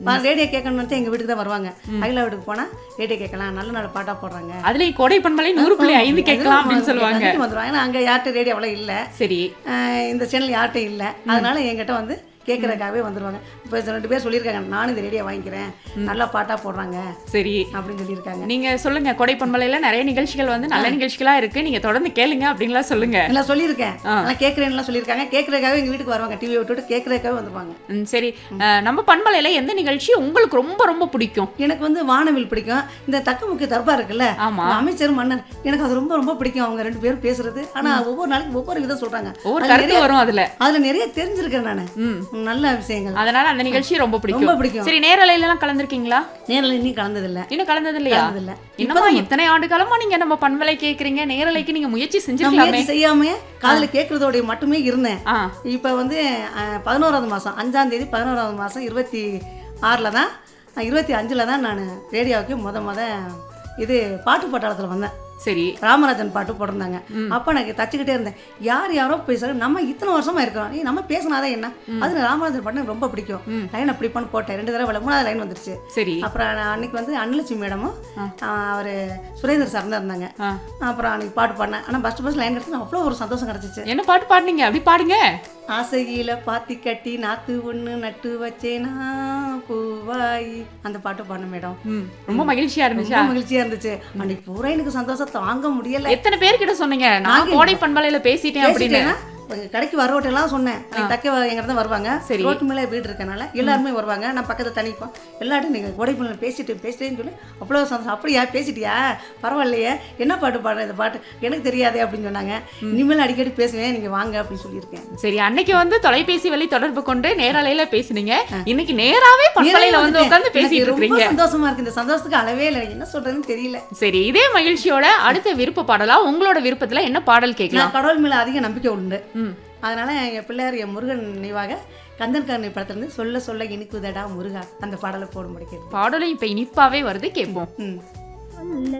Radio கேட்கணும்னு எங்க வீட்டுக்கு தான் வருவாங்க அகிலா வீட்டுக்கு போனா ரேடியோ கேட்கலாம் நல்ல நல்ல பாட்டா போடுறாங்க அதுலயும் கோடை பண்பலை நூறு புள்ளி ஐந்து கேட்கலாம் அப்படின்னு சொல்லுவாங்க கண்டிப்பா வந்துருவாங்க ஏன்னா அங்க யார்கிட்ட ரேடியோ அவ்வளோ இல்ல சரி ஆஹ் இந்த சேனல் யார்கிட்ட இல்ல அதனால என்கிட்ட வந்து கேட்கறதுக்காகவே வந்துருவாங்க இப்போ ரெண்டு பேர் சொல்லியிருக்காங்க நானும் இந்த ரேடியோ வாங்கிக்கிறேன் நல்ல பாட்டா போடுறாங்க சரி அப்படின்னு சொல்லியிருக்காங்க நீங்க சொல்லுங்க கோடை பண்பலையில நிறைய நிகழ்ச்சிகள் வந்து நல்ல நிகழ்ச்சிகளா இருக்கு நீங்க தொடர்ந்து கேளுங்க அப்படின்லாம் சொல்லுங்க எல்லாம் சொல்லியிருக்கேன் நான் கேட்குறேன்லாம் சொல்லியிருக்காங்க கேட்கறதுக்காகவே எங்க வீட்டுக்கு வருவாங்க டிவி விட்டுட்டு கேட்கறதுக்காகவே வந்துருவாங்க ம், சரி அஹ், நம்ம பண்பலையில எந்த நிகழ்ச்சி உங்களுக்கு ரொம்ப ரொம்ப பிடிக்கும் எனக்கு வந்து வானவில் பிடிக்கும் இந்த தக்கமுக்கு தர்பார் இருக்குல்ல ஆமா இந்த அமைச்சர் மன்னன் எனக்கு அது ரொம்ப ரொம்ப பிடிக்கும் அவங்க ரெண்டு பேரும் பேசுறது ஆனா ஒவ்வொரு நாளைக்கு ஒவ்வொரு விதம் சொல்றாங்க ஒவ்வொரு அதுல கருத்து நிறைய- வரும் அதுல அதுல நிறைய தெரிஞ்சிருக்கேன் நான் ம் நல்ல விஷயங்கள் அதனால அந்த நிகழ்ச்சி ரொம்ப ரொம்ப பிடிக்கும் பிடிக்கும் சரி நேரலையில எல்லாம் கலந்துருக்கீங்களா நேரில் இன்னும் கலந்ததில்ல இன்னும் கலந்தது இல்லையா கலந்ததில்ல என்னமா இத்தனை ஆண்டு காலமா நீங்க நம்ம பண்பலை கேக்குறீங்க நேரலைக்கு நீங்க முயற்சி நான் செஞ்சிருக்கலாமே முயற்சி செய்யாம காதுல கேட்கறதோட மட்டுமே இருந்தேன் ஆ இப்போ வந்து அஹ், பதினோராவது மாதம் அஞ்சாம் தேதி பதினோராவது மாதம் இருபத்தி ஆறில் தான் அஹ், இருபத்தி அஞ்சில் தான் நான் ரேடியோவுக்கு முத முத இது பாட்டு பட்டாளத்தில் வந்தேன் சரி ராமராஜன் பாட்டு போட்டிருந்தாங்க அப்போ எனக்கு தச்சுக்கிட்டே இருந்தேன் யார் யாரோ பேசுறாங்க நம்ம இத்தனை வருஷமா இருக்கிறோம் ஏய், நம்ம பேசினாதான் என்ன அது ராமராஜன் பாட்டு எனக்கு ரொம்ப பிடிக்கும் லைன் அப்படி பண்ணி போட்டேன் ரெண்டு தடவை மூணாவது லைன் வந்துருச்சு சரி அப்புறம் நான் அன்னைக்கு வந்து அன்னலட்சுமி மேடமும் அவர் சுரேந்தர் சார் தான் இருந்தாங்க ஆ. அப்புறம் அன்னைக்கு பாட்டு பாடினேன் ஆனால் ஃபஸ்ட்டு ஃபஸ்ட் லைன் எடுத்து அவ்வளோ ஒரு சந்தோஷம் கிடச்சிச்சு என்ன பாட்டு பாடுனீங்க அப்படி பாடுங்க ஆசையில பாத்தி கட்டி நாத்து ஒண்ணு நட்டு வச்சேனா பூவாய் அந்த பாட்டு பாடின மேடம் ம் ரொம்ப மகிழ்ச்சியா இருந்துச்சா ரொம்ப மகிழ்ச்சியா இருந்துச்சு அன்னைக்கு பூரா எனக்கு சந்தோஷம் தாங்க முடியல எத்தனை பேர்கிட்ட சொன்னீங்க நான் கோடை பண்பலையில பேசிட்டேன் அப்படின்னு பேசிட்டேன்னா, உங்க கடைக்கு வரவட்டெல்லாம் சொன்னேன் அன்னைக்கு தக்க எங்கிட்ட தான் வருவாங்க சரி. ரோட்டு மேலே வீடு இருக்கனால எல்லாருமே வருவாங்க நான் பக்கத்துல தனிப்போம் எல்லாரும் நீங்க கோடைப்பண்ண பேசிட்டு பேசிட்டேன்னு சொல்லி அவ்வளோ சந்தோஷம் அப்படியா பேசிட்டியா பரவாயில்லையே என்ன பாட்டு பாடுற இந்த பாட்டு எனக்கு தெரியாதே அப்படின்னு சொன்னாங்க இனிமேல் அடிக்கடி பேசுவேன் நீங்க வாங்க அப்படின்னு சொல்லியிருக்கேன் சரி அன்னைக்கு வந்து தொலைபேசி வழி தொடர்பு கொண்டு நேரலையில பேசுனீங்க இன்னைக்கு நேராவே பண்பலையில வந்து வந்துட்டேன். உட்கார்ந்து எனக்கு பேசிட்டு ரொம்ப இருக்கீங்க சந்தோஷமா இருக்கு இந்த சந்தோஷத்துக்கு அளவே இல்லை எனக்கு என்ன சொல்றதுன்னு தெரியல சரி இதே மகிழ்ச்சியோட அடுத்த விருப்ப பாடலா உங்களோட விருப்பத்துல என்ன பாடல் கேட்கலாம் நான் கடவுள் மேல அதிக நம்பிக்கை உண்டு ம் அதனால என் பிள்ளையார் என் முருகன் நினைவாக கந்தன் கருணை படத்துலேருந்து சொல்ல சொல்ல இனிக்குதடா முருகா அந்த பாடலை போடும்படி கேட்பேன் பாடலும் இப்ப இனிப்பாவே வருது கேட்போம் ம்